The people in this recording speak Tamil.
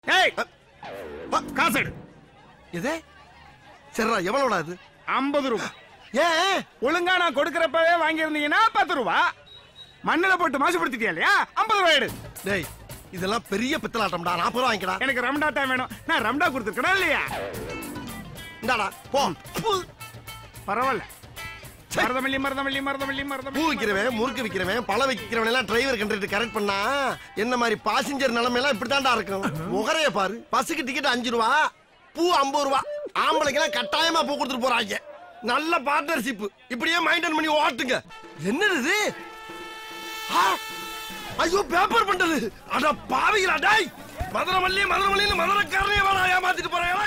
ஏய் காசு எடு எது சரிடா எவ்வளோடா இது ஐம்பது ரூபா ஏன் ஒழுங்கா நான் கொடுக்கறப்பவே வாங்கியிருந்தீங்கன்னா பத்து ரூபா மண்ணுல போட்டு மாசுபடுத்திட்டியா இல்லையா ஐம்பது ரூபாய் எடு டேய் இதெல்லாம் பெரிய பித்தலாட்டம்டா நாற்பது ரூபா வாங்கிக்கடா எனக்கு ரம்டா தான் வேணும் நான் ரம்டா கொடுத்துருக்கணும் இல்லையா இந்தாடா போ பூ பரவாயில்ல மருதமல்லி மருதமல்லி மருதமல்லி பூ மருதமல்லி விக்கிறவன் முறுக்கு விக்கிறவன் பழம் விக்கிறவன் எல்லாம் டிரைவர் கண்டிட்டு கரெக்ட் பண்ணா என்ன மாதிரி பாசஞ்சர் நிலைமை எல்லாம் இப்படித்தான்டா இருக்கும் முகரைய பாரு பஸ்ஸுக்கு டிக்கெட் அஞ்சு ரூபா பூ ஐம்பது ரூபா ஆம்பளைக்கு எல்லாம் கட்டாயமா பூ கொடுத்துட்டு போறாங்க நல்ல பார்ட்னர்ஷிப் இப்படியே மைண்டன் பண்ணி ஓட்டுங்க என்னது இது ஆ! ஐயோ பேப்பர் பண்றது அட பாவிகளா டேய் மதுரமல்லி மதுரமல்லின்னு மதுரக்காரனே வேணா ஏமாத்திட்டு போறாங்களா